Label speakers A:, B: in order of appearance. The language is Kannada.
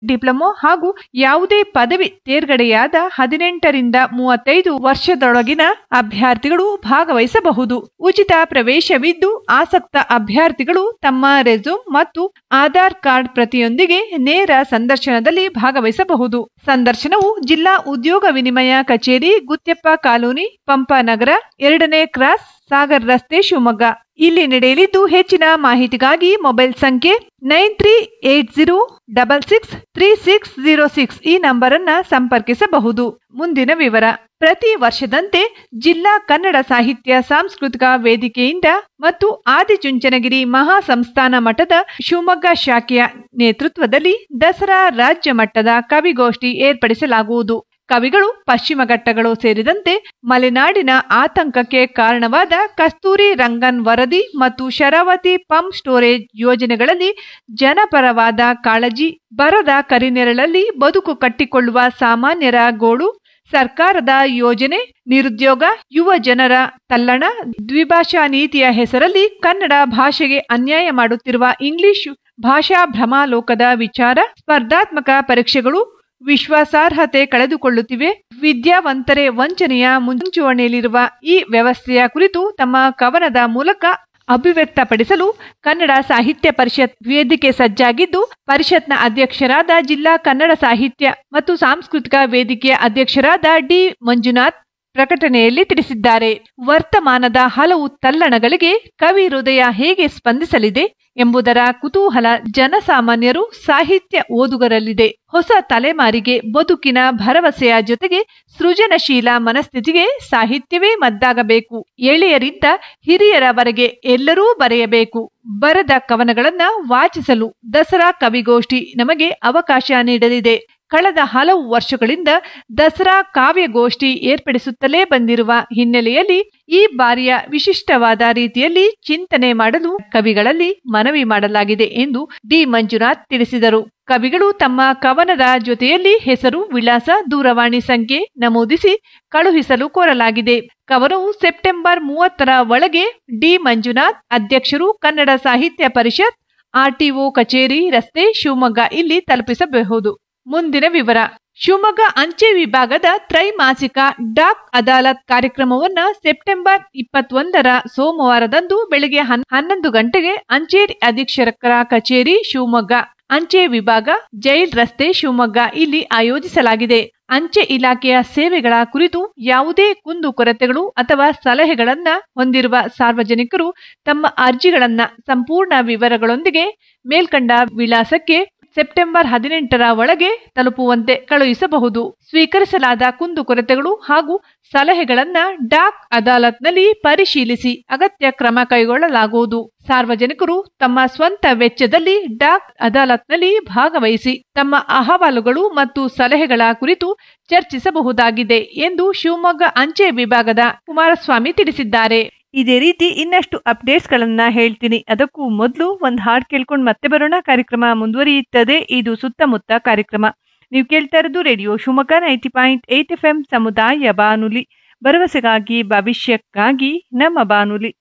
A: ಡಿಪ್ಲೊಮೊ ಹಾಗೂ ಯಾವುದೇ ಪದವಿ ತೇರ್ಗಡೆಯಾದ ಹದಿನೆಂಟರಿಂದ ಮೂವತ್ತೈದು ವರ್ಷದೊಳಗಿನ ಅಭ್ಯರ್ಥಿಗಳು ಭಾಗವಹಿಸಬಹುದು ಉಚಿತ ಪ್ರವೇಶವಿದ್ದು ಆಸಕ್ತ ಅಭ್ಯರ್ಥಿಗಳು ತಮ್ಮ ರೆಸ್ಯೂಮ್ ಮತ್ತು ಆಧಾರ್ ಕಾರ್ಡ್ ಪ್ರತಿಯೊಂದಿಗೆ ನೇರ ಸಂದರ್ಶನದಲ್ಲಿ ಭಾಗವಹಿಸಬಹುದು ಸಂದರ್ಶನವು ಜಿಲ್ಲಾ ಉದ್ಯೋಗ ವಿನಿಮಯ ಕಚೇರಿ ಗುತ್ಯಪ್ಪ ಕಾಲೋನಿ ಪಂಪನಗರ ಎರಡನೇ ಕ್ರಾಸ್ ಸಾಗರ್ ರಸ್ತೆ ಶಿವಮೊಗ್ಗ ಇಲ್ಲಿ ನಡೆಯಲಿದ್ದು ಹೆಚ್ಚಿನ ಮಾಹಿತಿಗಾಗಿ ಮೊಬೈಲ್ ಸಂಖ್ಯೆ nine three eight zero double six three six zero six ಈ ನಂಬರ್ ಅನ್ನ ಸಂಪರ್ಕಿಸಬಹುದು ಮುಂದಿನ ವಿವರ ಪ್ರತಿ ವರ್ಷದಂತೆ ಜಿಲ್ಲಾ ಕನ್ನಡ ಸಾಹಿತ್ಯ ಸಾಂಸ್ಕೃತಿಕ ವೇದಿಕೆಯಿಂದ ಮತ್ತು ಆದಿಚುಂಚನಗಿರಿ ಮಹಾ ಸಂಸ್ಥಾನ ಮಠದ ಶಿವಮೊಗ್ಗ ಶಾಖೆಯ ನೇತೃತ್ವದಲ್ಲಿ ದಸರಾ ರಾಜ್ಯ ಮಟ್ಟದ ಕವಿಗೋಷ್ಠಿ ಏರ್ಪಡಿಸಲಾಗುವುದು ಕವಿಗಳು ಪಶ್ಚಿಮ ಘಟ್ಟಗಳು ಸೇರಿದಂತೆ ಮಲೆನಾಡಿನ ಆತಂಕಕ್ಕೆ ಕಾರಣವಾದ ಕಸ್ತೂರಿ ರಂಗನ್ ವರದಿ ಮತ್ತು ಶರಾವತಿ ಪಂಪ್ ಸ್ಟೋರೇಜ್ ಯೋಜನೆಗಳಲ್ಲಿ ಜನಪರವಾದ ಕಾಳಜಿ ಬರದ ಕರಿನೆರಳಲ್ಲಿ ಬದುಕು ಕಟ್ಟಿಕೊಳ್ಳುವ ಸಾಮಾನ್ಯರ ಗೋಳು ಸರ್ಕಾರದ ಯೋಜನೆ ನಿರುದ್ಯೋಗ ಯುವ ಜನರ ತಲ್ಲಣ ದ್ವಿಭಾಷಾ ನೀತಿಯ ಹೆಸರಲ್ಲಿ ಕನ್ನಡ ಭಾಷೆಗೆ ಅನ್ಯಾಯ ಮಾಡುತ್ತಿರುವ ಇಂಗ್ಲಿಷ್ ಭಾಷಾ ಭ್ರಮಾಲೋಕದ ವಿಚಾರ ಸ್ಪರ್ಧಾತ್ಮಕ ಪರೀಕ್ಷೆಗಳು ವಿಶ್ವಾಸಾರ್ಹತೆ ಕಳೆದುಕೊಳ್ಳುತ್ತಿವೆ ವಿದ್ಯಾವಂತರೇ ವಂಚನೆಯ ಮುಂಚೂಣಿಯಲ್ಲಿರುವ ಈ ವ್ಯವಸ್ಥೆಯ ಕುರಿತು ತಮ್ಮ ಕವನದ ಮೂಲಕ ಅಭಿವ್ಯಕ್ತಪಡಿಸಲು ಕನ್ನಡ ಸಾಹಿತ್ಯ ಪರಿಷತ್ ವೇದಿಕೆ ಸಜ್ಜಾಗಿದ್ದು ಪರಿಷತ್ನ ಅಧ್ಯಕ್ಷರಾದ ಜಿಲ್ಲಾ ಕನ್ನಡ ಸಾಹಿತ್ಯ ಮತ್ತು ಸಾಂಸ್ಕೃತಿಕ ವೇದಿಕೆಯ ಅಧ್ಯಕ್ಷರಾದ ಡಿ ಮಂಜುನಾಥ್ ಪ್ರಕಟಣೆಯಲ್ಲಿ ತಿಳಿಸಿದ್ದಾರೆ ವರ್ತಮಾನದ ಹಲವು ತಲ್ಲಣಗಳಿಗೆ ಕವಿ ಹೃದಯ ಹೇಗೆ ಸ್ಪಂದಿಸಲಿದೆ ಎಂಬುದರ ಕುತೂಹಲ ಜನಸಾಮಾನ್ಯರು ಸಾಹಿತ್ಯ ಓದುಗರಲ್ಲಿದೆ ಹೊಸ ತಲೆಮಾರಿಗೆ ಬದುಕಿನ ಭರವಸೆಯ ಜೊತೆಗೆ ಸೃಜನಶೀಲ ಮನಸ್ಥಿತಿಗೆ ಸಾಹಿತ್ಯವೇ ಮದ್ದಾಗಬೇಕು ಎಳೆಯರಿಂದ ಹಿರಿಯರವರೆಗೆ ಎಲ್ಲರೂ ಬರೆಯಬೇಕು ಬರೆದ ಕವನಗಳನ್ನ ವಾಚಿಸಲು ದಸರಾ ಕವಿಗೋಷ್ಠಿ ನಮಗೆ ಅವಕಾಶ ನೀಡಲಿದೆ ಕಳೆದ ಹಲವು ವರ್ಷಗಳಿಂದ ದಸರಾ ಕಾವ್ಯಗೋಷ್ಠಿ ಏರ್ಪಡಿಸುತ್ತಲೇ ಬಂದಿರುವ ಹಿನ್ನೆಲೆಯಲ್ಲಿ ಈ ಬಾರಿಯ ವಿಶಿಷ್ಟವಾದ ರೀತಿಯಲ್ಲಿ ಚಿಂತನೆ ಮಾಡಲು ಕವಿಗಳಲ್ಲಿ ಮನವಿ ಮಾಡಲಾಗಿದೆ ಎಂದು ಡಿ ಮಂಜುನಾಥ್ ತಿಳಿಸಿದರು ಕವಿಗಳು ತಮ್ಮ ಕವನದ ಜೊತೆಯಲ್ಲಿ ಹೆಸರು ವಿಳಾಸ ದೂರವಾಣಿ ಸಂಖ್ಯೆ ನಮೂದಿಸಿ ಕಳುಹಿಸಲು ಕೋರಲಾಗಿದೆ ಕವನವು ಸೆಪ್ಟೆಂಬರ್ ಮೂವತ್ತರ ಒಳಗೆ ಡಿ ಮಂಜುನಾಥ್ ಅಧ್ಯಕ್ಷರು ಕನ್ನಡ ಸಾಹಿತ್ಯ ಪರಿಷತ್ ಆರ್ಟಿಒ ಕಚೇರಿ ರಸ್ತೆ ಶಿವಮೊಗ್ಗ ಇಲ್ಲಿ ತಲುಪಿಸಬಹುದು ಮುಂದಿನ ವಿವರ ಶಿವಮೊಗ್ಗ ಅಂಚೆ ವಿಭಾಗದ ತ್ರೈಮಾಸಿಕ ಡಾಕ್ ಅದಾಲತ್ ಕಾರ್ಯಕ್ರಮವನ್ನ ಸೆಪ್ಟೆಂಬರ್ ಇಪ್ಪತ್ತೊಂದರ ಸೋಮವಾರದಂದು ಬೆಳಗ್ಗೆ ಹನ್- ಹನ್ನೊಂದು ಗಂಟೆಗೆ ಅಂಚೆ ಅಧೀಕ್ಷಕರ ಕಚೇರಿ ಶಿವಮೊಗ್ಗ ಅಂಚೆ ವಿಭಾಗ ಜೈಲ್ ರಸ್ತೆ ಶಿವಮೊಗ್ಗ ಇಲ್ಲಿ ಆಯೋಜಿಸಲಾಗಿದೆ ಅಂಚೆ ಇಲಾಖೆಯ ಸೇವೆಗಳ ಕುರಿತು ಯಾವುದೇ ಕುಂದು ಕೊರತೆಗಳು ಅಥವಾ ಸಲಹೆಗಳನ್ನ ಹೊಂದಿರುವ ಸಾರ್ವಜನಿಕರು ತಮ್ಮ ಅರ್ಜಿಗಳನ್ನ ಸಂಪೂರ್ಣ ವಿವರಗಳೊಂದಿಗೆ ಮೇಲ್ಕಂಡ ವಿಳಾಸಕ್ಕೆ ಸೆಪ್ಟೆಂಬರ್ ಹದಿನೆಂಟರ ಒಳಗೆ ತಲುಪುವಂತೆ ಕಳುಹಿಸಬಹುದು ಸ್ವೀಕರಿಸಲಾದ ಕುಂದುಕೊರತೆಗಳು ಹಾಗೂ ಸಲಹೆಗಳನ್ನ ಡಾಕ್ ಅದಾಲತ್ನಲ್ಲಿ ಪರಿಶೀಲಿಸಿ ಅಗತ್ಯ ಕ್ರಮ ಕೈಗೊಳ್ಳಲಾಗುವುದು ಸಾರ್ವಜನಿಕರು ತಮ್ಮ ಸ್ವಂತ ವೆಚ್ಚದಲ್ಲಿ ಡಾಕ್ ಅದಾಲತ್ನಲ್ಲಿ ಭಾಗವಹಿಸಿ ತಮ್ಮ ಅಹವಾಲುಗಳು ಮತ್ತು ಸಲಹೆಗಳ ಕುರಿತು ಚರ್ಚಿಸಬಹುದಾಗಿದೆ ಎಂದು ಶಿವಮೊಗ್ಗ ಅಂಚೆ ವಿಭಾಗದ ಕುಮಾರಸ್ವಾಮಿ ತಿಳಿಸಿದ್ದಾರೆ ಇದೇ ರೀತಿ ಇನ್ನಷ್ಟು ಅಪ್ಡೇಟ್ಸ್ ಗಳನ್ನ ಹೇಳ್ತೀನಿ ಅದಕ್ಕೂ ಮೊದಲು ಒಂದು ಹಾಡ್ ಕೇಳ್ಕೊಂಡು ಮತ್ತೆ ಬರೋಣ ಕಾರ್ಯಕ್ರಮ ಮುಂದುವರಿಯುತ್ತದೆ ಇದು ಸುತ್ತಮುತ್ತ ಕಾರ್ಯಕ್ರಮ ನೀವು ಕೇಳ್ತಾ ಇರೋದು radio Shivamogga ninety point eight F M ಸಮುದಾಯ ಬಾನುಲಿ ಭರವಸೆಗಾಗಿ ಭವಿಷ್ಯಕ್ಕಾಗಿ ನಮ್ಮ ಬಾನುಲಿ